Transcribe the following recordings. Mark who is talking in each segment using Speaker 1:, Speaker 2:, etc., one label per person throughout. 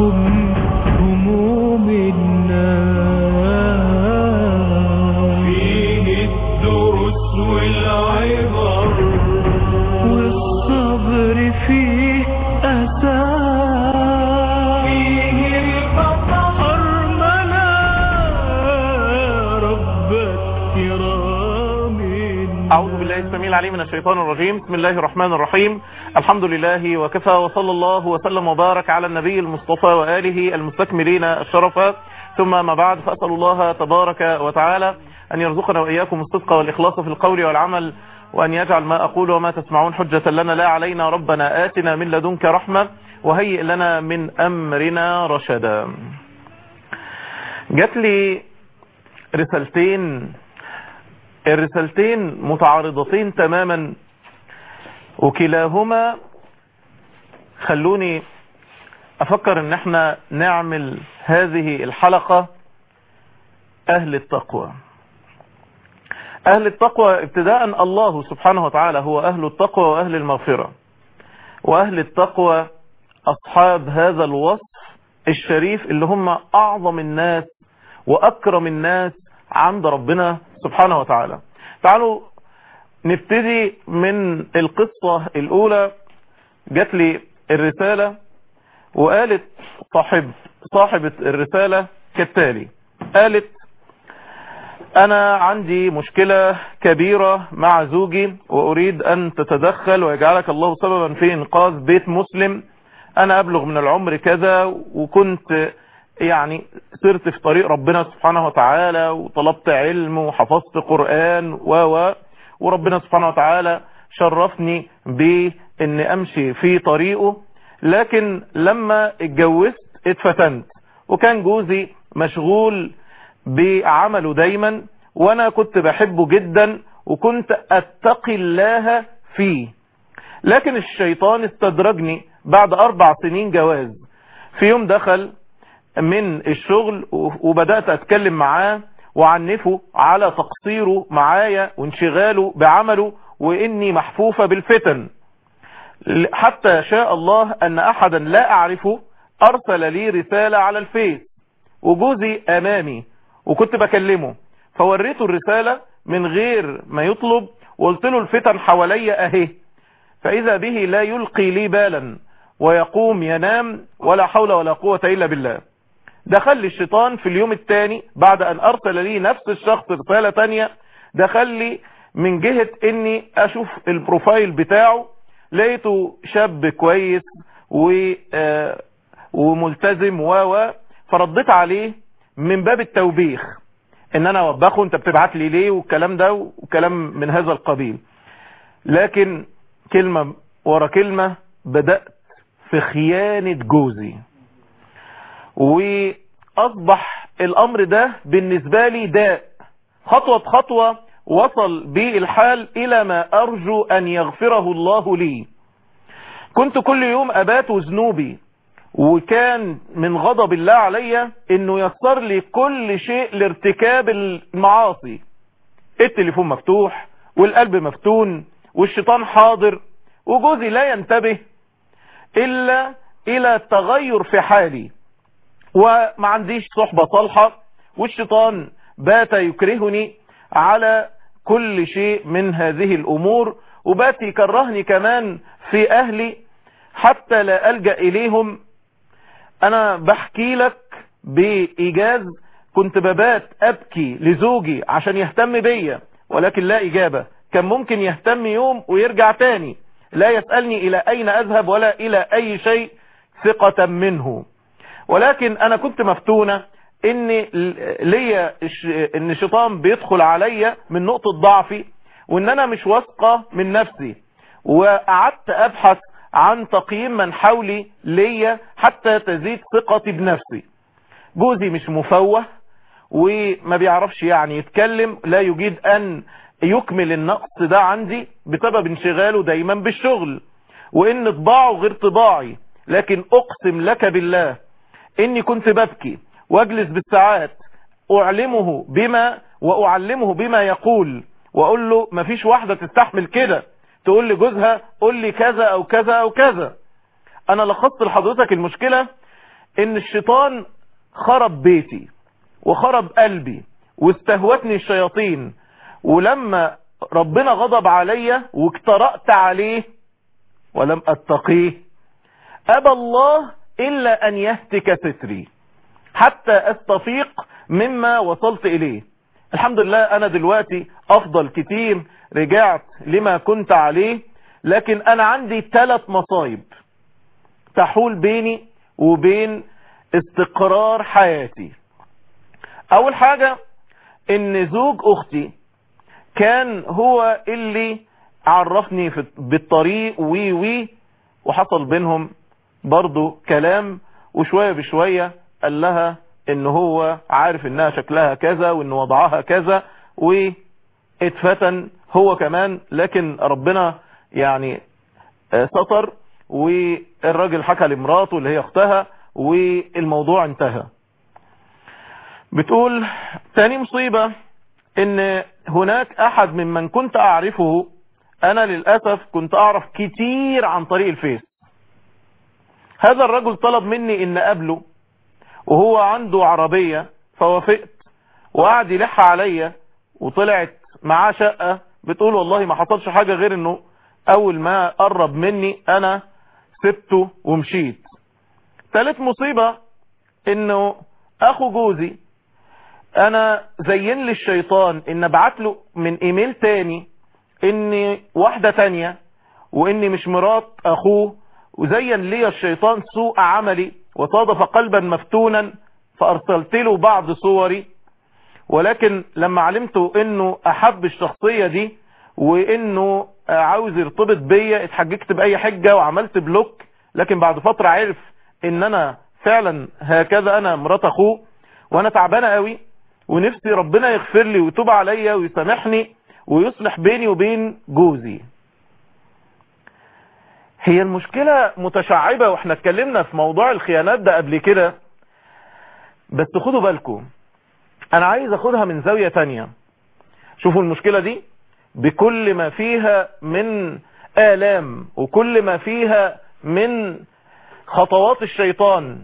Speaker 1: عنكم هموم الناس
Speaker 2: فيه الدروس والعبر
Speaker 1: والصبر فيه أساس
Speaker 2: فيه الخطر
Speaker 1: أرمنا ربك كرام
Speaker 3: أعوذ بالله السميع العليم من الشيطان الرجيم بسم الله الرحمن الرحيم الحمد لله وكفى وصلى الله وسلم وبارك على النبي المصطفى وآله المستكملين الشرف ثم ما بعد فأسأل الله تبارك وتعالى أن يرزقنا وإياكم الصدق والإخلاص في القول والعمل وأن يجعل ما أقول وما تسمعون حجة لنا لا علينا ربنا آتنا من لدنك رحمة وهيئ لنا من أمرنا رشدا جات لي رسالتين الرسالتين متعارضتين تماما وكلاهما خلوني افكر ان احنا نعمل هذه الحلقة اهل التقوى اهل التقوى ابتداء الله سبحانه وتعالى هو اهل التقوى واهل المغفرة واهل التقوى اصحاب هذا الوصف الشريف اللي هم اعظم الناس واكرم الناس عند ربنا سبحانه وتعالى تعالوا نبتدي من القصة الاولى جات لي الرسالة وقالت صاحب صاحبة الرسالة كالتالي قالت انا عندي مشكلة كبيرة مع زوجي واريد ان تتدخل ويجعلك الله سببا في انقاذ بيت مسلم انا ابلغ من العمر كذا وكنت يعني سرت في طريق ربنا سبحانه وتعالى وطلبت علم وحفظت قرآن و و وربنا سبحانه وتعالى شرفني بان امشي في طريقه لكن لما اتجوزت اتفتنت وكان جوزي مشغول بعمله دايما وانا كنت بحبه جدا وكنت اتقي الله فيه لكن الشيطان استدرجني بعد اربع سنين جواز في يوم دخل من الشغل وبدأت اتكلم معاه وعنفه على تقصيره معايا وانشغاله بعمله واني محفوفة بالفتن حتى شاء الله ان احدا لا اعرفه ارسل لي رسالة على الفيس وجوزي امامي وكنت بكلمه فوريته الرسالة من غير ما يطلب وقلت له الفتن حواليا اهي فاذا به لا يلقي لي بالا ويقوم ينام ولا حول ولا قوة الا بالله دخل لي الشيطان في اليوم الثاني بعد ان ارسل لي نفس الشخص رسالة تانية دخل لي من جهة اني اشوف البروفايل بتاعه لقيته شاب كويس و وملتزم و فرديت عليه من باب التوبيخ ان انا اوبخه انت بتبعت لي ليه والكلام ده وكلام من هذا القبيل لكن كلمة ورا كلمة بدأت في خيانة جوزي واصبح الامر ده بالنسبة لي داء خطوة بخطوة وصل بي الحال الى ما ارجو ان يغفره الله لي كنت كل يوم ابات ذنوبي وكان من غضب الله عليا انه يسر لي كل شيء لارتكاب المعاصي التليفون مفتوح والقلب مفتون والشيطان حاضر وجوزي لا ينتبه الا الى التغير في حالي وما عنديش صحبة صالحة والشيطان بات يكرهني على كل شيء من هذه الامور وبات يكرهني كمان في اهلي حتى لا ألجأ اليهم انا بحكي لك بايجاز كنت ببات ابكي لزوجي عشان يهتم بيا ولكن لا اجابة كان ممكن يهتم يوم ويرجع تاني لا يسألني الى اين اذهب ولا الى اي شيء ثقة منه ولكن انا كنت مفتونة ان ليا ان الشيطان بيدخل عليا من نقطة ضعفي وان انا مش واثقة من نفسي وقعدت ابحث عن تقييم من حولي ليا حتى تزيد ثقتي بنفسي جوزي مش مفوه وما بيعرفش يعني يتكلم لا يجيد ان يكمل النقص ده عندي بسبب انشغاله دايما بالشغل وان طباعه غير طباعي لكن اقسم لك بالله اني كنت ببكي واجلس بالساعات اعلمه بما واعلمه بما يقول واقول له مفيش واحدة تستحمل كده تقول لي جوزها قول لي كذا او كذا او كذا انا لخصت لحضرتك المشكلة ان الشيطان خرب بيتي وخرب قلبي واستهوتني الشياطين ولما ربنا غضب عليا واجترأت عليه ولم اتقيه ابى الله الا ان يهتك ستري حتى استفيق مما وصلت اليه الحمد لله انا دلوقتي افضل كتير رجعت لما كنت عليه لكن انا عندي ثلاث مصايب تحول بيني وبين استقرار حياتي اول حاجة ان زوج اختي كان هو اللي عرفني في بالطريق وي وي وحصل بينهم برضو كلام وشوية بشوية قال لها ان هو عارف انها شكلها كذا وان وضعها كذا واتفتن هو كمان لكن ربنا يعني سطر والراجل حكى لمراته اللي هي اختها والموضوع انتهى بتقول تاني مصيبة ان هناك احد ممن كنت اعرفه انا للأسف كنت اعرف كتير عن طريق الفيس هذا الرجل طلب مني ان اقابله وهو عنده عربية فوافقت وقعد يلح عليا وطلعت معاه شقة بتقول والله ما حصلش حاجة غير انه اول ما قرب مني انا سبته ومشيت ثالث مصيبة انه اخو جوزي انا زين لي الشيطان ان ابعت له من ايميل تاني اني واحدة تانية واني مش مرات اخوه وزين لي الشيطان سوء عملي وصادف قلبا مفتونا فارسلت له بعض صوري ولكن لما علمت انه احب الشخصية دي وانه عاوز يرتبط بيا اتحججت باي حجة وعملت بلوك لكن بعد فترة عرف ان انا فعلا هكذا انا مرات اخوه وانا تعبانة قوي ونفسي ربنا يغفر لي ويتوب عليا ويسامحني ويصلح بيني وبين جوزي هي المشكلة متشعبة واحنا اتكلمنا في موضوع الخيانات ده قبل كده بس خدوا بالكم انا عايز اخدها من زاوية تانية شوفوا المشكلة دي بكل ما فيها من آلام وكل ما فيها من خطوات الشيطان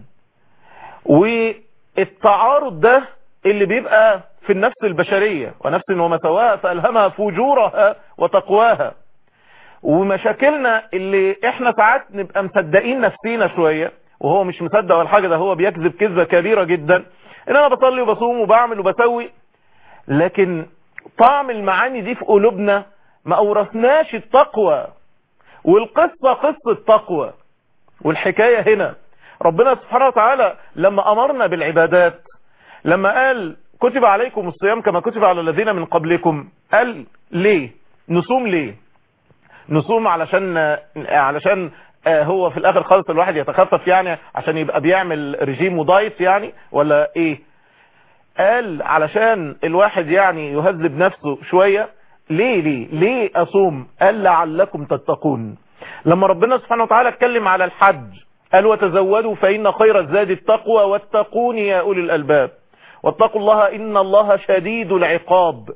Speaker 3: والتعارض ده اللي بيبقى في النفس البشرية ونفس وما سواها فألهمها فجورها وتقواها ومشاكلنا اللي احنا ساعات نبقى مصدقين نفسينا شوية وهو مش مصدق ولا حاجة ده هو بيكذب كذبة كبيرة جدا ان انا بصلي وبصوم وبعمل وبسوي لكن طعم المعاني دي في قلوبنا ما اورثناش التقوى والقصة قصة تقوى والحكاية هنا ربنا سبحانه وتعالى لما امرنا بالعبادات لما قال كتب عليكم الصيام كما كتب على الذين من قبلكم قال ليه نصوم ليه نصوم علشان علشان هو في الاخر خالص الواحد يتخفف يعني عشان يبقى بيعمل رجيم ودايت يعني ولا ايه قال علشان الواحد يعني يهذب نفسه شوية ليه ليه ليه اصوم قال لعلكم تتقون لما ربنا سبحانه وتعالى اتكلم على الحج قال وتزودوا فإن خير الزاد التقوى واتقون يا أولي الألباب واتقوا الله إن الله شديد العقاب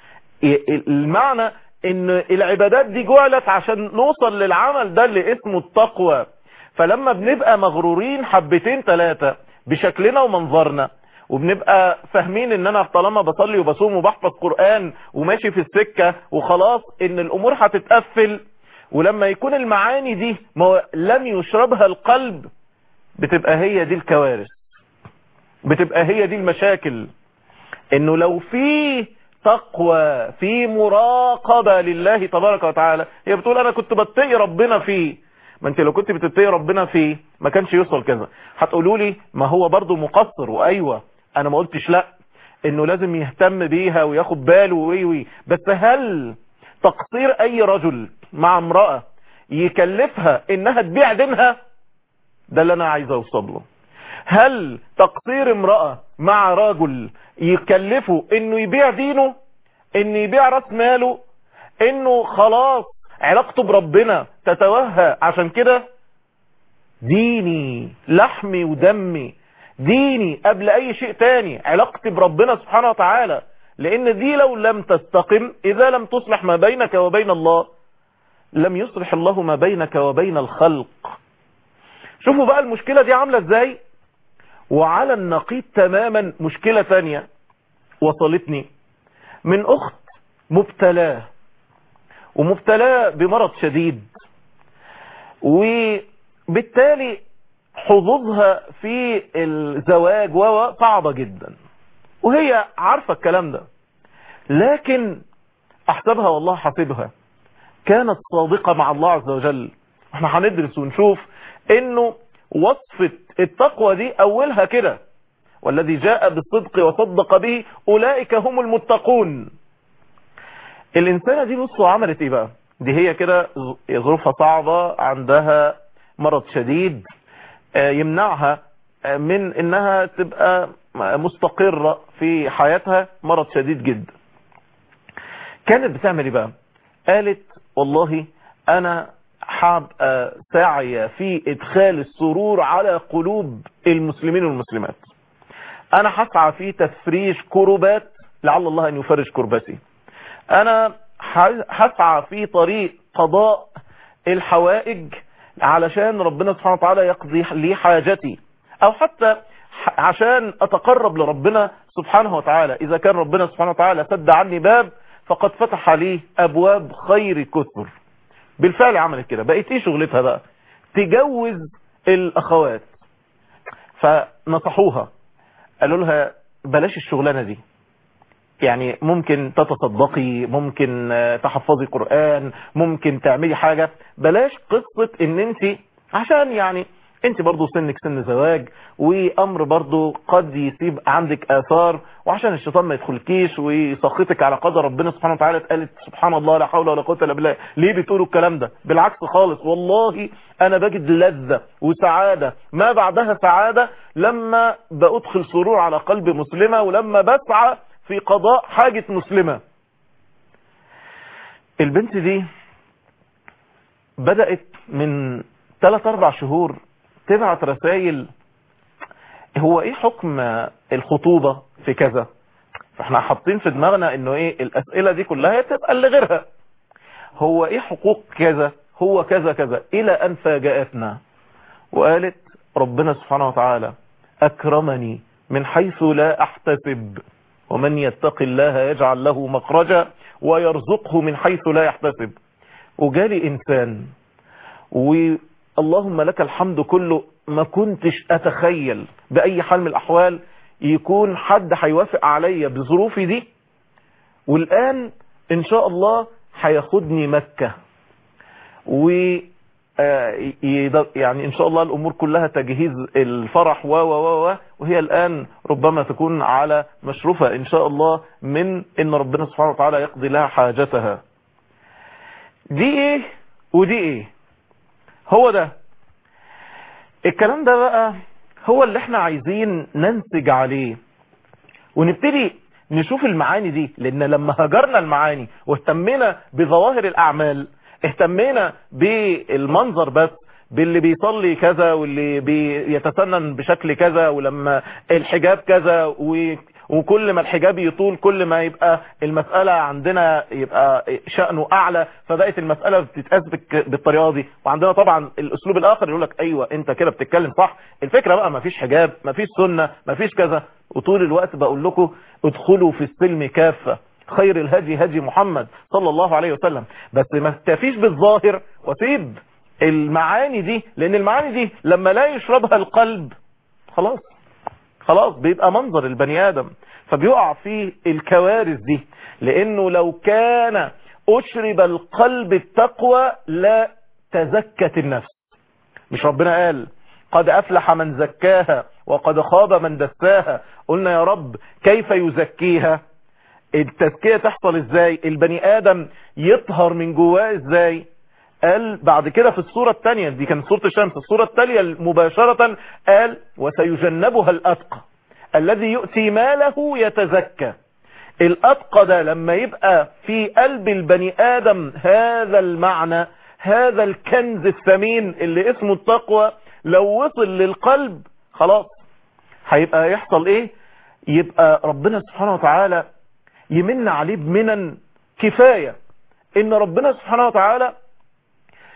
Speaker 3: المعنى ان العبادات دي جعلت عشان نوصل للعمل ده اللي اسمه التقوى فلما بنبقى مغرورين حبتين ثلاثة بشكلنا ومنظرنا وبنبقى فاهمين ان انا طالما بصلي وبصوم وبحفظ قرآن وماشي في السكة وخلاص ان الامور هتتقفل ولما يكون المعاني دي ما لم يشربها القلب بتبقى هي دي الكوارث بتبقى هي دي المشاكل انه لو في تقوى في مراقبة لله تبارك وتعالى هي بتقول انا كنت بتقي ربنا فيه ما انت لو كنت بتتقي ربنا فيه ما كانش يوصل كذا هتقولوا لي ما هو برضو مقصر وايوه انا ما قلتش لا انه لازم يهتم بيها وياخد باله ويوي بس هل تقصير اي رجل مع امرأة يكلفها انها تبيع دينها ده اللي انا عايز اوصل له هل تقصير امرأة مع رجل يكلفه انه يبيع دينه انه يبيع راس ماله انه خلاص علاقته بربنا تتوهى عشان كده ديني لحمي ودمي ديني قبل اي شيء تاني علاقتي بربنا سبحانه وتعالى لان دي لو لم تستقم اذا لم تصلح ما بينك وبين الله لم يصلح الله ما بينك وبين الخلق شوفوا بقى المشكلة دي عاملة ازاي وعلى النقيض تماما مشكلة ثانية وصلتني من أخت مبتلاه ومبتلاه بمرض شديد وبالتالي حظوظها في الزواج و صعبة جدا وهي عارفة الكلام ده لكن احسبها والله حسبها كانت صادقة مع الله عز وجل احنا هندرس ونشوف انه وصفة التقوى دي اولها كده والذي جاء بالصدق وصدق به اولئك هم المتقون الانسانة دي بصوا عملت ايه بقى دي هي كده ظروفها صعبة عندها مرض شديد يمنعها من انها تبقى مستقرة في حياتها مرض شديد جدا كانت بتعمل ايه بقى قالت والله انا حابقى ساعية في ادخال السرور على قلوب المسلمين والمسلمات انا هسعى في تفريش كربات لعل الله ان يفرج كربتي انا هسعى في طريق قضاء الحوائج علشان ربنا سبحانه وتعالى يقضي لي حاجتي او حتى عشان اتقرب لربنا سبحانه وتعالى اذا كان ربنا سبحانه وتعالى سد عني باب فقد فتح لي ابواب خير كثر بالفعل عملت كده بقيت ايه شغلتها بقى تجوز الاخوات فنصحوها قالوا لها بلاش الشغلانة دي يعني ممكن تتصدقي ممكن تحفظي قرآن ممكن تعملي حاجة بلاش قصة ان انت عشان يعني انت برضو سنك سن زواج وامر برضو قد يسيب عندك اثار وعشان الشيطان ما يدخلكيش ويسخطك على قدر ربنا سبحانه وتعالى قالت سبحان الله لا حول ولا قوه الا بالله ليه بتقولوا الكلام ده بالعكس خالص والله انا بجد لذة وسعادة ما بعدها سعادة لما بادخل سرور على قلب مسلمة ولما بسعى في قضاء حاجة مسلمة البنت دي بدأت من 3-4 شهور تبعت رسائل هو ايه حكم الخطوبة في كذا فاحنا حاطين في دماغنا انه ايه الاسئلة دي كلها تبقى اللي غيرها هو ايه حقوق كذا هو كذا كذا الى ان فاجأتنا وقالت ربنا سبحانه وتعالى اكرمني من حيث لا احتسب ومن يتق الله يجعل له مخرجا ويرزقه من حيث لا يحتسب وجالي انسان واللهم لك الحمد كله ما كنتش اتخيل باي حال من الاحوال يكون حد هيوافق عليا بظروفي دي والان ان شاء الله هياخدني مكة و يعني ان شاء الله الامور كلها تجهيز الفرح و و و وهي الان ربما تكون على مشرفة ان شاء الله من ان ربنا سبحانه وتعالى يقضي لها حاجتها دي ايه ودي ايه هو ده الكلام ده بقى هو اللي احنا عايزين ننسج عليه ونبتدي نشوف المعاني دي لان لما هجرنا المعاني واهتمينا بظواهر الاعمال اهتمينا بالمنظر بس باللي بيصلي كذا واللي بيتسنن بشكل كذا ولما الحجاب كذا و... وكل ما الحجاب يطول كل ما يبقى المسألة عندنا يبقى شأنه أعلى فبقت المسألة بتتقاس بالطريقة دي وعندنا طبعا الأسلوب الآخر يقول لك أيوة أنت كده بتتكلم صح الفكرة بقى ما فيش حجاب ما فيش سنة ما فيش كذا وطول الوقت بقول لكم ادخلوا في السلم كافة خير الهدي هدي محمد صلى الله عليه وسلم بس ما تفيش بالظاهر وسيب المعاني دي لأن المعاني دي لما لا يشربها القلب خلاص خلاص بيبقى منظر البني آدم فبيقع في الكوارث دي لأنه لو كان أشرب القلب التقوى لا تزكت النفس مش ربنا قال قد أفلح من زكاها وقد خاب من دساها قلنا يا رب كيف يزكيها التزكية تحصل ازاي البني آدم يطهر من جواه ازاي قال بعد كده في الصورة الثانية دي كانت صورة الشمس الصورة التالية مباشرة قال وسيجنبها الأتقى الذي يؤتي ماله يتزكى الأتقى ده لما يبقى في قلب البني آدم هذا المعنى هذا الكنز الثمين اللي اسمه التقوى لو وصل للقلب خلاص هيبقى يحصل ايه يبقى ربنا سبحانه وتعالى يمن عليه بمنن كفاية ان ربنا سبحانه وتعالى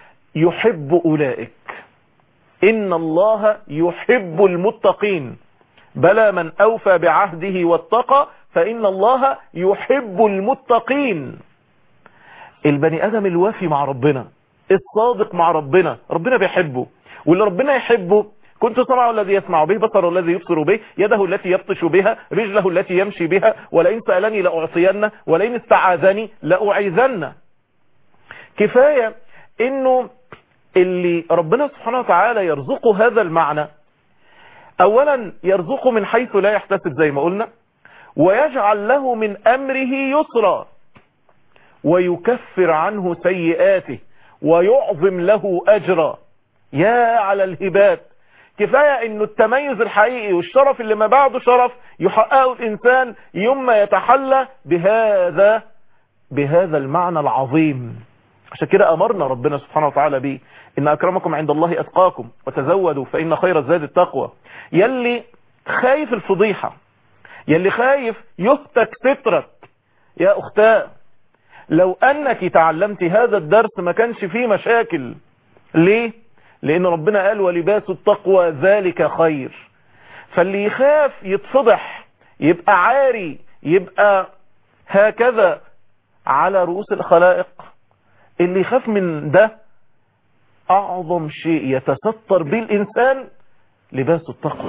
Speaker 3: يحب أولئك إن الله يحب المتقين بلى من أوفى بعهده واتقى فإن الله يحب المتقين البني آدم الوافي مع ربنا الصادق مع ربنا ربنا بيحبه واللي ربنا يحبه كنت سمعه الذي يسمع به بصره الذي يبصر به يده التي يبطش بها رجله التي يمشي بها ولئن سألني لأعطينه ولئن استعاذني لأعيذنه كفاية انه اللي ربنا سبحانه وتعالى يرزقه هذا المعنى اولا يرزقه من حيث لا يحتسب زي ما قلنا ويجعل له من امره يسرا ويكفر عنه سيئاته ويعظم له اجرا يا على الهبات كفاية انه التميز الحقيقي والشرف اللي ما بعده شرف يحققه الانسان يوم ما يتحلى بهذا بهذا المعنى العظيم عشان كده امرنا ربنا سبحانه وتعالى بيه ان اكرمكم عند الله اتقاكم وتزودوا فان خير الزاد التقوى يلي خايف الفضيحة يلي خايف يهتك سترك يا اختاه لو انك تعلمت هذا الدرس ما كانش فيه مشاكل ليه لان ربنا قال ولباس التقوى ذلك خير فاللي يخاف يتفضح يبقى عاري يبقى هكذا على رؤوس الخلائق اللي يخاف من ده اعظم شيء يتستر به الانسان لباس التقوى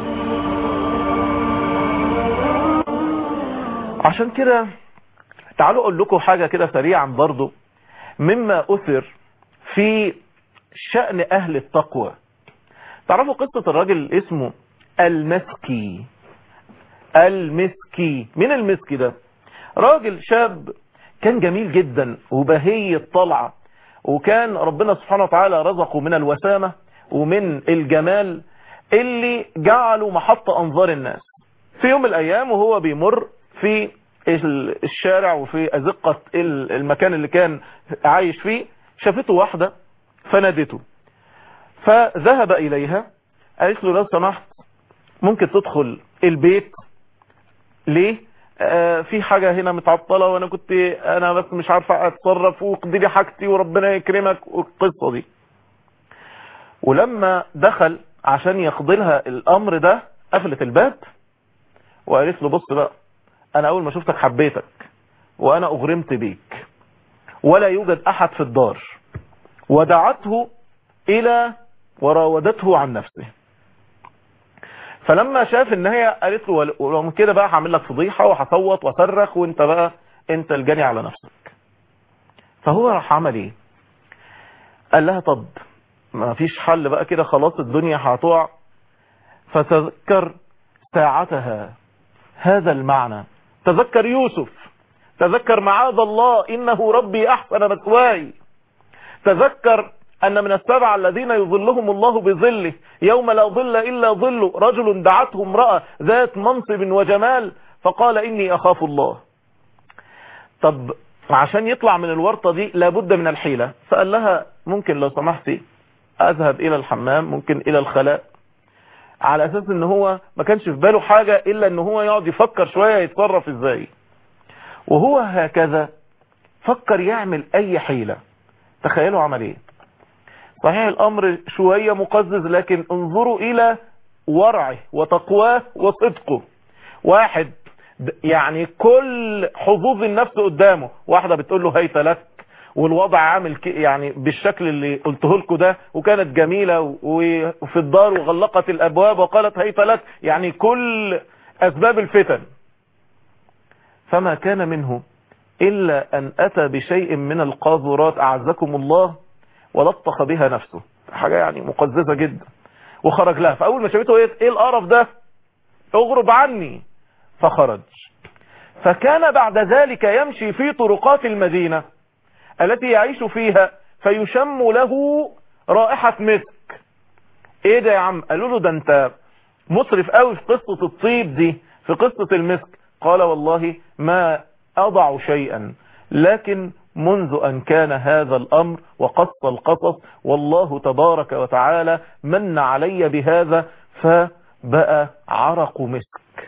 Speaker 3: عشان كده تعالوا اقول لكم حاجة كده سريعا برضو مما اثر في شأن اهل التقوى تعرفوا قصة الراجل اسمه المسكي المسكي مين المسكي ده راجل شاب كان جميل جدا وبهي الطلعة وكان ربنا سبحانه وتعالى رزقه من الوسامة ومن الجمال اللي جعله محط انظار الناس في يوم من الايام وهو بيمر في الشارع وفي ازقة المكان اللي كان عايش فيه شافته واحدة فنادته فذهب اليها قالت له لو سمحت ممكن تدخل البيت ليه آه في حاجة هنا متعطلة وانا كنت انا بس مش عارفة اتصرف واقضي لي حاجتي وربنا يكرمك والقصة دي ولما دخل عشان يقضي لها الامر ده قفلت الباب وقالت له بص بقى انا اول ما شفتك حبيتك وانا اغرمت بيك ولا يوجد احد في الدار ودعته الى وراودته عن نفسه فلما شاف ان هي قالت له ولو كده بقى هعمل لك فضيحه وهصوت واصرخ وانت بقى انت الجاني على نفسك فهو راح عمل ايه قال لها طب ما فيش حل بقى كده خلاص الدنيا هتقع فتذكر ساعتها هذا المعنى تذكر يوسف تذكر معاذ الله انه ربي احسن مثواي تذكر أن من السبع الذين يظلهم الله بظله يوم لا ظل إلا ظله رجل دعته امرأة ذات منصب وجمال فقال إني أخاف الله طب عشان يطلع من الورطة دي لابد من الحيلة فقال لها ممكن لو سمحتي أذهب إلى الحمام ممكن إلى الخلاء على أساس إن هو ما كانش في باله حاجة إلا إن هو يقعد يفكر شوية يتصرف إزاي وهو هكذا فكر يعمل أي حيلة تخيلوا عمل إيه صحيح الامر شوية مقزز لكن انظروا الى ورعه وتقواه وصدقه واحد يعني كل حظوظ النفس قدامه واحدة بتقول له هيت لك والوضع عامل يعني بالشكل اللي قلته لكم ده وكانت جميلة وفي الدار وغلقت الابواب وقالت هيت لك يعني كل اسباب الفتن فما كان منه الا ان اتى بشيء من القاذورات اعزكم الله ولطخ بها نفسه حاجة يعني مقززة جدا وخرج لها فأول ما شافته ايه ايه القرف ده اغرب عني فخرج فكان بعد ذلك يمشي في طرقات المدينة التي يعيش فيها فيشم له رائحة مسك ايه ده يا عم قالوا له ده انت مصرف قوي في قصة الطيب دي في قصة المسك قال والله ما اضع شيئا لكن منذ أن كان هذا الأمر وقص القصص والله تبارك وتعالى من علي بهذا فبقى عرق مسك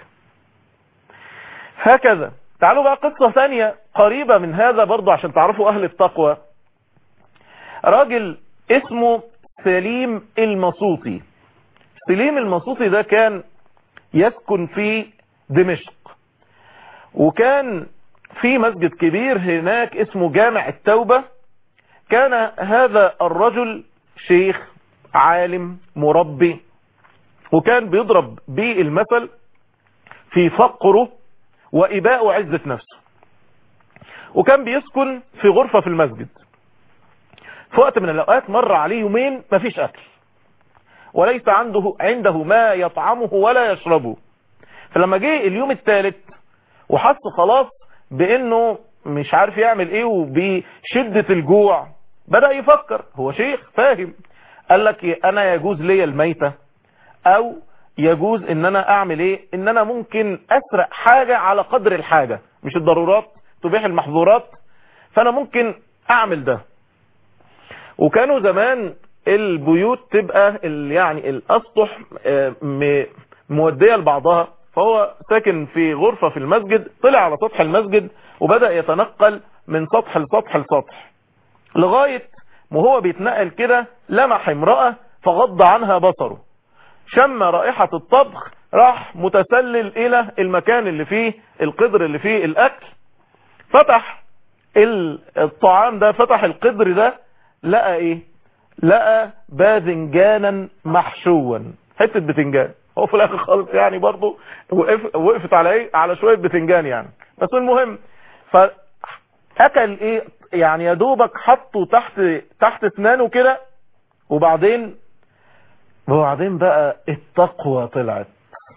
Speaker 3: هكذا تعالوا بقى قصة ثانية قريبة من هذا برضو عشان تعرفوا أهل التقوى راجل اسمه سليم المصوطي سليم المصوطي ده كان يسكن في دمشق وكان في مسجد كبير هناك اسمه جامع التوبة كان هذا الرجل شيخ عالم مربي وكان بيضرب به المثل في فقره وإباء عزة نفسه وكان بيسكن في غرفة في المسجد في وقت من الأوقات مر عليه يومين مفيش أكل وليس عنده عنده ما يطعمه ولا يشربه فلما جه اليوم الثالث وحس خلاص بانه مش عارف يعمل ايه وبشدة الجوع بدأ يفكر هو شيخ فاهم قال لك انا يجوز لي الميتة او يجوز ان انا اعمل ايه ان انا ممكن اسرق حاجة على قدر الحاجة مش الضرورات تبيح المحظورات فانا ممكن اعمل ده وكانوا زمان البيوت تبقى ال- يعني الاسطح آه، م- مودية لبعضها فهو ساكن في غرفة في المسجد طلع على سطح المسجد وبدأ يتنقل من سطح لسطح لسطح لغاية ما هو بيتنقل كده لمح امرأة فغض عنها بصره شم رائحة الطبخ راح متسلل الى المكان اللي فيه القدر اللي فيه الاكل فتح ال- الطعام ده فتح القدر ده لقى ايه لقى باذنجانا محشوا حتة بتنجان هو في الاخر خالص يعني برضه وقف وقفت على ايه على شوية بتنجان يعني بس المهم فاكل ايه يعني يا دوبك حطه تحت تحت اسنانه كده وبعدين وبعدين بقى التقوى طلعت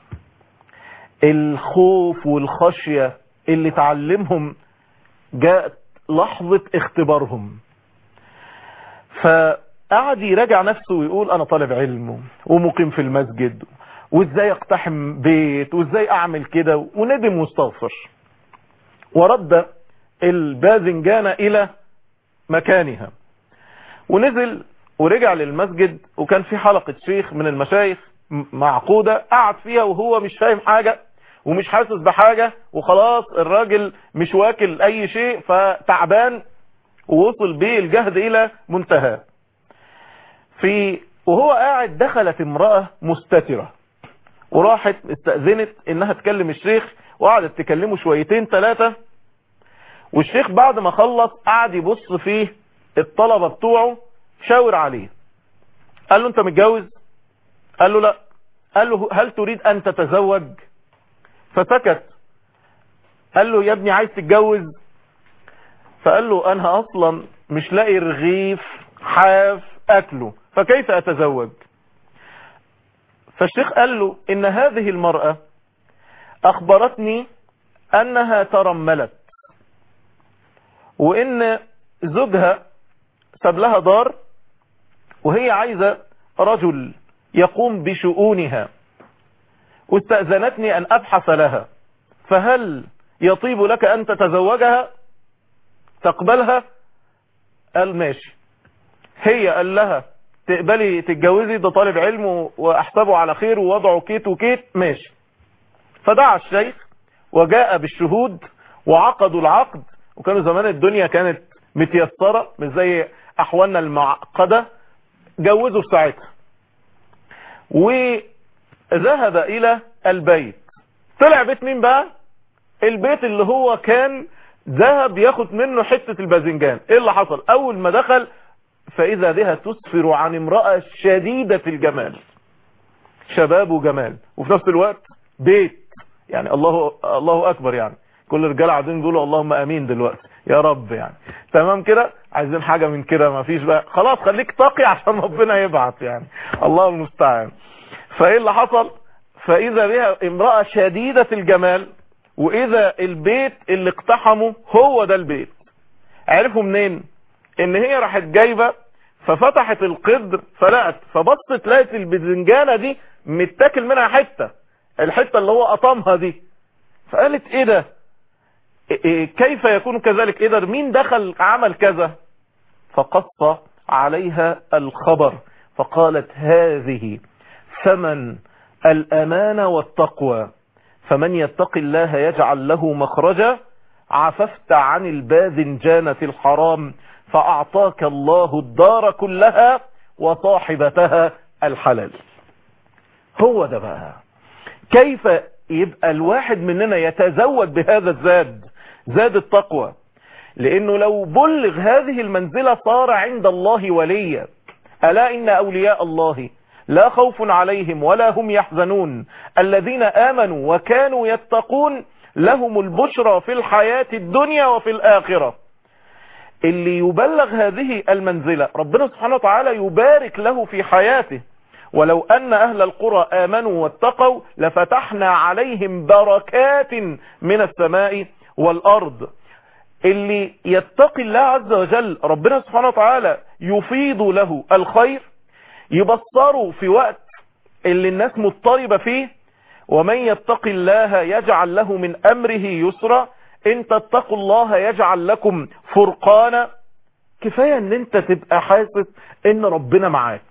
Speaker 3: الخوف والخشية اللي اتعلمهم جاءت لحظة اختبارهم فقعد يراجع نفسه ويقول انا طالب علم ومقيم في المسجد وازاي اقتحم بيت وازاي اعمل كده وندم واستغفر ورد الباذنجانة الى مكانها ونزل ورجع للمسجد وكان في حلقة شيخ من المشايخ م- معقودة قعد فيها وهو مش فاهم حاجة ومش حاسس بحاجة وخلاص الراجل مش واكل اي شيء فتعبان ووصل به الجهد الى منتهى في وهو قاعد دخلت امرأة مستترة وراحت استأذنت انها تكلم الشيخ وقعدت تكلمه شويتين ثلاثة والشيخ بعد ما خلص قعد يبص في الطلبة بتوعه شاور عليه قال له انت متجوز قال له لا قال له هل تريد ان تتزوج فسكت قال له يا ابني عايز تتجوز فقال له انا اصلا مش لاقي رغيف حاف اكله فكيف اتزوج فالشيخ قال له ان هذه المرأة اخبرتني انها ترملت وان زوجها ساب لها دار وهي عايزة رجل يقوم بشؤونها واستأذنتني ان ابحث لها فهل يطيب لك ان تتزوجها تقبلها قال ماشي هي قال لها تقبلي تتجوزي ده طالب علم واحسبه على خير ووضعه كيت وكيت ماشي فدعا الشيخ وجاء بالشهود وعقدوا العقد وكانوا زمان الدنيا كانت متيسرة مش زي احوالنا المعقدة جوزوا في ساعتها وذهب الى البيت طلع بيت مين بقى البيت اللي هو كان ذهب ياخد منه حتة الباذنجان ايه اللي حصل اول ما دخل فاذا بها تسفر عن امرأة شديدة الجمال شباب وجمال وفي نفس الوقت بيت يعني الله الله اكبر يعني كل الرجاله قاعدين بيقولوا اللهم امين دلوقتي يا رب يعني تمام كده عايزين حاجه من كده ما فيش بقى خلاص خليك تقي عشان ربنا يبعت يعني الله المستعان فايه اللي حصل فاذا بها امراه شديده الجمال واذا البيت اللي اقتحمه هو ده البيت عرفوا منين ان هي راحت جايبه ففتحت القدر فلقت فبصت لقت البذنجانه دي متاكل منها حته الحته اللي هو قطمها دي فقالت ايه ده إيه كيف يكون كذلك ايه ده مين دخل عمل كذا فقص عليها الخبر فقالت هذه ثمن الأمانة والتقوى فمن يتق الله يجعل له مخرجا عففت عن الباذنجانة الحرام فأعطاك الله الدار كلها وصاحبتها الحلال هو ده بقى كيف يبقى الواحد مننا يتزود بهذا الزاد زاد التقوى لانه لو بلغ هذه المنزلة صار عند الله وليا الا ان اولياء الله لا خوف عليهم ولا هم يحزنون الذين امنوا وكانوا يتقون لهم البشرى في الحياة الدنيا وفي الاخرة اللي يبلغ هذه المنزلة ربنا سبحانه وتعالى يبارك له في حياته ولو أن أهل القرى آمنوا واتقوا لفتحنا عليهم بركات من السماء والأرض اللي يتقي الله عز وجل ربنا سبحانه وتعالى يفيض له الخير يبصره في وقت اللي الناس مضطربة فيه ومن يتق الله يجعل له من أمره يسرا ان تتقوا الله يجعل لكم فرقانا كفاية ان انت تبقى حاسس ان ربنا معاك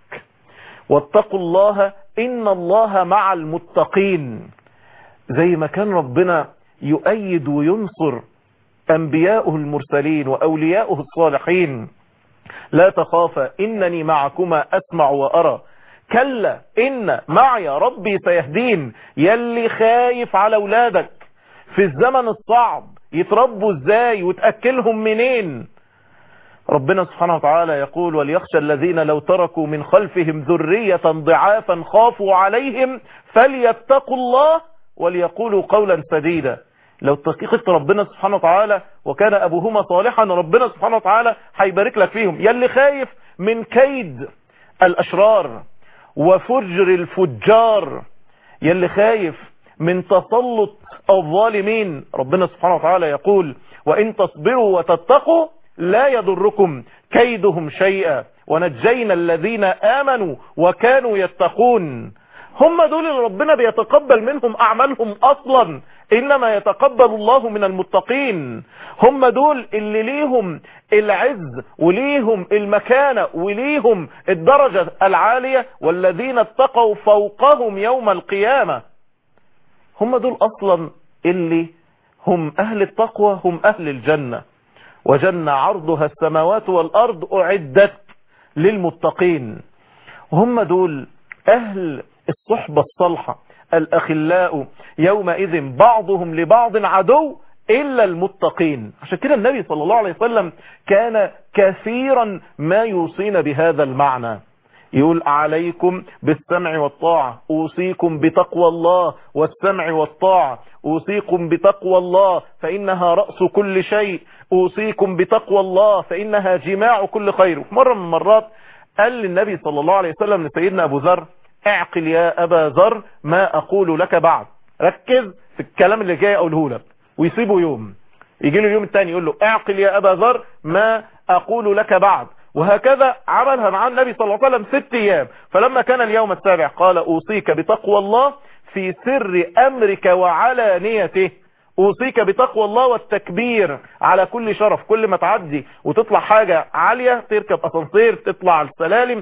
Speaker 3: واتقوا الله ان الله مع المتقين زي ما كان ربنا يؤيد وينصر انبياؤه المرسلين واولياؤه الصالحين لا تخافا انني معكما اسمع وارى كلا ان معي ربي سيهدين يلي خايف على اولادك في الزمن الصعب يتربوا ازاي وتأكلهم منين ربنا سبحانه وتعالى يقول وليخشى الذين لو تركوا من خلفهم ذرية ضعافا خافوا عليهم فليتقوا الله وليقولوا قولا سديدا لو تقيقت ربنا سبحانه وتعالى وكان أبوهما صالحا ربنا سبحانه وتعالى هيبارك لك فيهم يلي خايف من كيد الأشرار وفجر الفجار يلي خايف من تسلط الظالمين ربنا سبحانه وتعالى يقول وإن تصبروا وتتقوا لا يضركم كيدهم شيئا ونجينا الذين آمنوا وكانوا يتقون هم دول اللي ربنا بيتقبل منهم أعمالهم أصلا إنما يتقبل الله من المتقين هم دول اللي ليهم العز وليهم المكانة وليهم الدرجة العالية والذين اتقوا فوقهم يوم القيامة هم دول أصلا اللي هم أهل التقوى هم أهل الجنة وجنة عرضها السماوات والأرض أعدت للمتقين هم دول أهل الصحبة الصالحة الأخلاء يومئذ بعضهم لبعض عدو إلا المتقين عشان كده النبي صلى الله عليه وسلم كان كثيرا ما يوصينا بهذا المعنى يقول عليكم بالسمع والطاعة أوصيكم بتقوى الله والسمع والطاعة أوصيكم بتقوى الله فإنها رأس كل شيء أوصيكم بتقوى الله فإنها جماع كل خير مرة من المرات قال للنبي صلى الله عليه وسلم لسيدنا أبو ذر اعقل يا أبا ذر ما أقول لك بعد ركز في الكلام اللي جاي أقوله لك ويسيبه يوم يجي له اليوم الثاني يقول له اعقل يا أبا ذر ما أقول لك بعد وهكذا عملها مع النبي صلى الله عليه وسلم ست ايام فلما كان اليوم السابع قال اوصيك بتقوى الله في سر امرك وعلانيته اوصيك بتقوى الله والتكبير على كل شرف كل ما تعدي وتطلع حاجة عالية تركب اسانسير تطلع على السلالم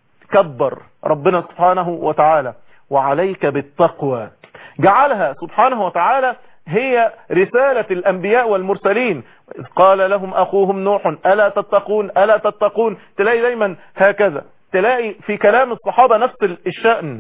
Speaker 3: كبر ربنا سبحانه وتعالى وعليك بالتقوى جعلها سبحانه وتعالى هي رسالة الأنبياء والمرسلين قال لهم أخوهم نوح ألا تتقون ألا تتقون تلاقي دايما هكذا تلاقي في كلام الصحابة نفس الشأن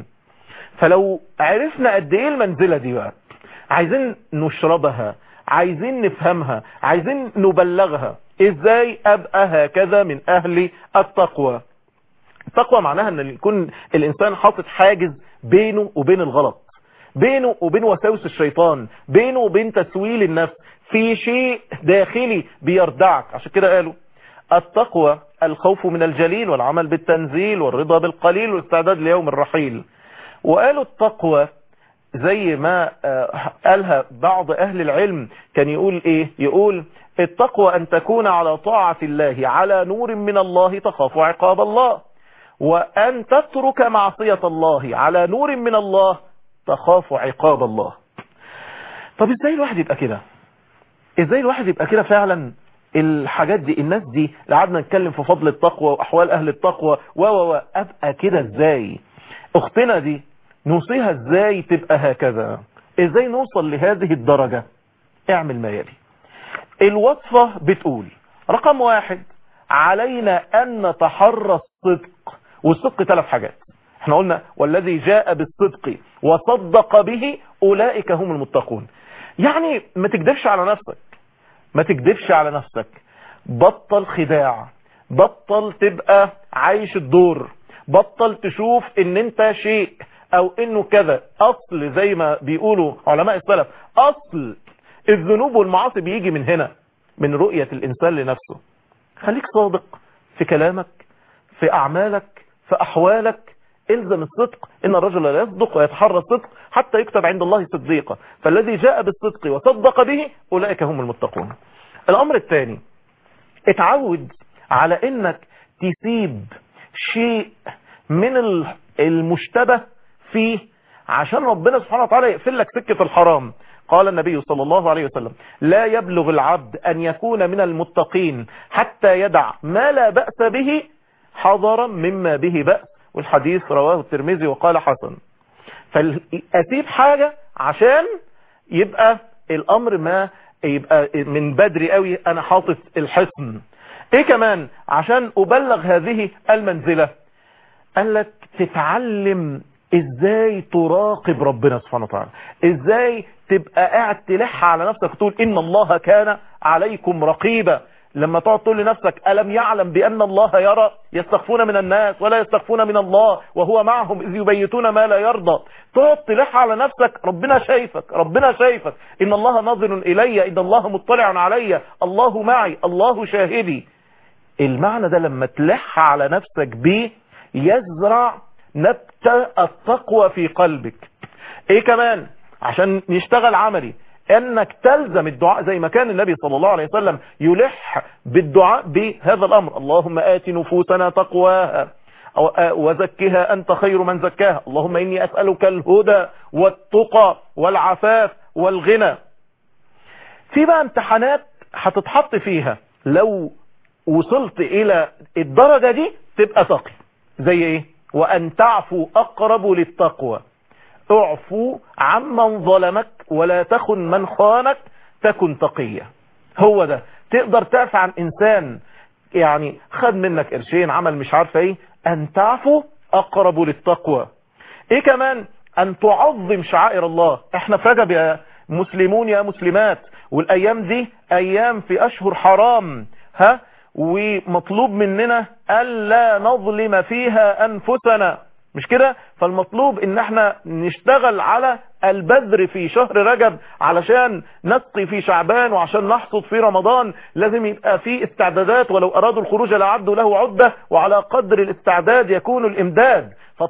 Speaker 3: فلو عرفنا قد ايه المنزلة دي بقى عايزين نشربها عايزين نفهمها عايزين نبلغها ازاي ابقى هكذا من اهل التقوى التقوى معناها ان يكون الانسان حاطط حاجز بينه وبين الغلط بينه وبين وساوس الشيطان بينه وبين تسويل النفس في شيء داخلي بيردعك عشان كده قالوا التقوى الخوف من الجليل والعمل بالتنزيل والرضا بالقليل والاستعداد ليوم الرحيل وقالوا التقوى زي ما قالها بعض اهل العلم كان يقول ايه يقول التقوى ان تكون على طاعة الله على نور من الله تخاف عقاب الله وان تترك معصية الله على نور من الله تخاف عقاب الله طب ازاي الواحد يبقى كده ازاي الواحد يبقى كده فعلا الحاجات دي الناس دي اللي قعدنا نتكلم في فضل التقوى واحوال اهل التقوى و و و ابقى كده ازاي اختنا دي نوصيها ازاي تبقى هكذا ازاي نوصل لهذه الدرجة اعمل ما يلي الوصفة بتقول رقم واحد علينا ان نتحرى الصدق والصدق ثلاث حاجات احنا قلنا والذي جاء بالصدق وصدق به أولئك هم المتقون يعني ما تكذبش على نفسك ما تكذبش على نفسك بطل خداع بطل تبقى عايش الدور بطل تشوف ان انت شيء او انه كذا اصل زي ما بيقولوا علماء السلف اصل الذنوب والمعاصي بيجي من هنا من رؤية الانسان لنفسه خليك صادق في كلامك في اعمالك في احوالك الزم الصدق ان الرجل لا يصدق ويتحرى الصدق حتى يكتب عند الله صديقا فالذي جاء بالصدق وصدق به اولئك هم المتقون الامر الثاني اتعود على انك تسيب شيء من المشتبه فيه عشان ربنا سبحانه وتعالى يقفل لك سكة الحرام قال النبي صلى الله عليه وسلم لا يبلغ العبد أن يكون من المتقين حتى يدع ما لا بأس به حذرا مما به بأس والحديث رواه الترمذي وقال حسن فأسيب حاجة عشان يبقى الأمر ما يبقى من بدري قوي أنا حاطط الحصن ايه كمان عشان أبلغ هذه المنزلة قال لك تتعلم ازاي تراقب ربنا سبحانه وتعالى ازاي تبقى قاعد تلح على نفسك تقول ان الله كان عليكم رقيبا لما تقعد تقول لنفسك ألم يعلم بأن الله يرى يستخفون من الناس ولا يستخفون من الله وهو معهم إذ يبيتون ما لا يرضى تقعد تلح على نفسك ربنا شايفك ربنا شايفك إن الله ناظر إلي إن الله مطلع علي الله معي الله شاهدي المعنى ده لما تلح على نفسك بيه يزرع نبت التقوى في قلبك ايه كمان عشان نشتغل عملي انك تلزم الدعاء زي ما كان النبي صلى الله عليه وسلم يلح بالدعاء بهذا الامر اللهم آت نفوسنا تقواها وزكها انت خير من زكاها اللهم اني اسألك الهدى والتقى والعفاف والغنى في بقى امتحانات هتتحط فيها لو وصلت الى الدرجة دي تبقى تقي زي ايه وان تعفو اقرب للتقوى اعفو عمن ظلمك ولا تخن من خانك تكن تقيا هو ده تقدر تعفى عن انسان يعني خد منك قرشين عمل مش عارفه ايه ان تعفو اقرب للتقوى ايه كمان ان تعظم شعائر الله احنا في رجب يا مسلمون يا مسلمات والايام دي ايام في اشهر حرام ها ومطلوب مننا ألا نظلم فيها أنفسنا مش كده فالمطلوب ان احنا نشتغل على البذر في شهر رجب علشان نسقي في شعبان وعشان نحصد في رمضان لازم يبقى في استعدادات ولو ارادوا الخروج لعدوا له عدة وعلى قدر الاستعداد يكون الامداد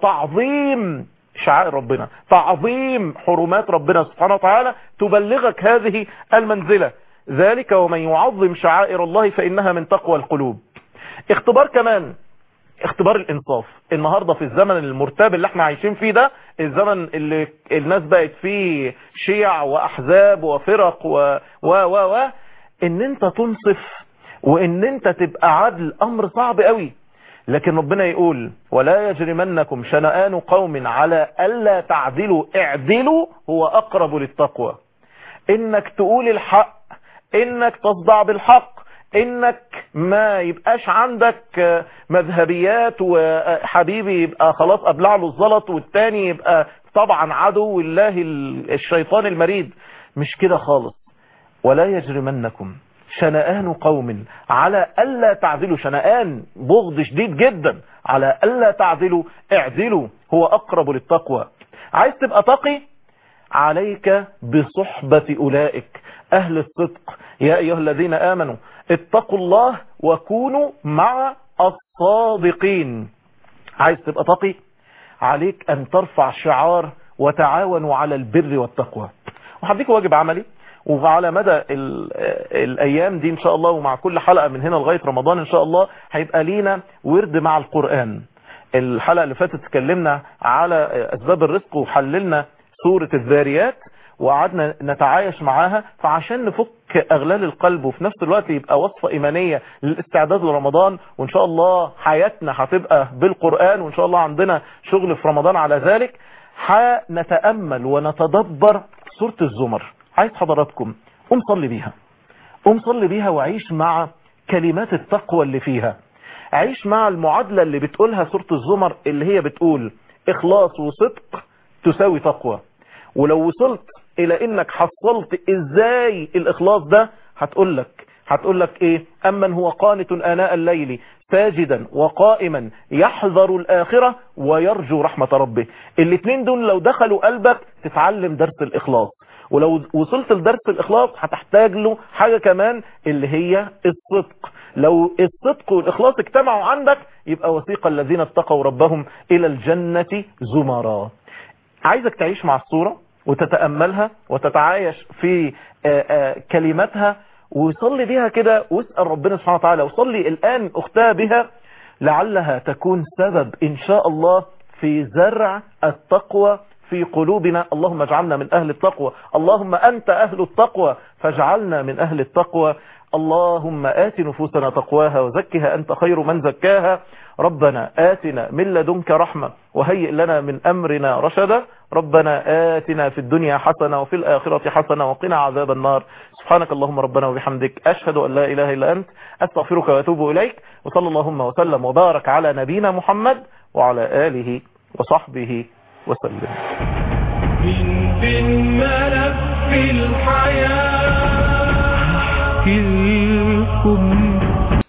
Speaker 3: فتعظيم شعائر ربنا تعظيم حرمات ربنا سبحانه وتعالى تبلغك هذه المنزلة ذلك ومن يعظم شعائر الله فإنها من تقوى القلوب اختبار كمان اختبار الانصاف النهاردة في الزمن المرتاب اللي احنا عايشين فيه ده الزمن اللي الناس بقت فيه شيع واحزاب وفرق و و و و ان انت تنصف وان انت تبقى عدل امر صعب قوي لكن ربنا يقول ولا يجرمنكم شنآن قوم على ألا تعدلوا اعدلوا هو أقرب للتقوى انك تقول الحق انك تصدع بالحق انك ما يبقاش عندك مذهبيات وحبيبي يبقى خلاص ابلع له الزلط والتاني يبقى طبعا عدو الله الشيطان المريد مش كده خالص ولا يجرمنكم شنآن قوم على ألا تعدلوا شنآن بغض شديد جدا على ألا تعدلوا اعدلوا هو أقرب للتقوى عايز تبقى تقي عليك بصحبة أولئك أهل الصدق يا أيها الذين آمنوا اتقوا الله وكونوا مع الصادقين عايز تبقى تقي عليك أن ترفع شعار وتعاونوا على البر والتقوى وهديك واجب عملي وعلى مدى الأيام دي إن شاء الله ومع كل حلقة من هنا لغاية رمضان إن شاء الله هيبقى لينا ورد مع القرآن الحلقة اللي فاتت اتكلمنا على أسباب الرزق وحللنا سورة الذاريات وقعدنا نتعايش معاها فعشان نفك أغلال القلب وفي نفس الوقت يبقى وصفة إيمانية للاستعداد لرمضان وإن شاء الله حياتنا هتبقى بالقرآن وإن شاء الله عندنا شغل في رمضان على ذلك هنتأمل ونتدبر سورة الزمر عايز حضراتكم قوم صلي بيها قوم صلي بيها وعيش مع كلمات التقوى اللي فيها عيش مع المعادلة اللي بتقولها سورة الزمر اللي هي بتقول اخلاص وصدق تساوي تقوى ولو وصلت الى انك حصلت ازاي الاخلاص ده هتقول لك هتقول لك ايه امن هو قانت اناء الليل ساجدا وقائما يحذر الاخرة ويرجو رحمة ربه الاتنين دول لو دخلوا قلبك تتعلم درس الاخلاص ولو وصلت لدرس الاخلاص هتحتاج له حاجة كمان اللي هي الصدق لو الصدق والاخلاص اجتمعوا عندك يبقى وثيق الذين اتقوا ربهم الى الجنة زمرا عايزك تعيش مع الصورة وتتأملها وتتعايش في آآ آآ كلماتها وصلي بها كده واسأل ربنا سبحانه وتعالى وصلي الآن أختها بها لعلها تكون سبب إن شاء الله في زرع التقوى في قلوبنا اللهم اجعلنا من أهل التقوى اللهم أنت أهل التقوى فاجعلنا من أهل التقوى اللهم آت نفوسنا تقواها وزكها أنت خير من زكاها ربنا آتنا من لدنك رحمة وهيئ لنا من أمرنا رشدا ربنا آتنا في الدنيا حسنة وفي الآخرة حسنة وقنا عذاب النار سبحانك اللهم ربنا وبحمدك أشهد أن لا إله إلا أنت أستغفرك وأتوب إليك وصلى اللهم وسلم وبارك على نبينا محمد وعلى آله وصحبه وسلم
Speaker 2: من في الملف الحياة
Speaker 1: كلكم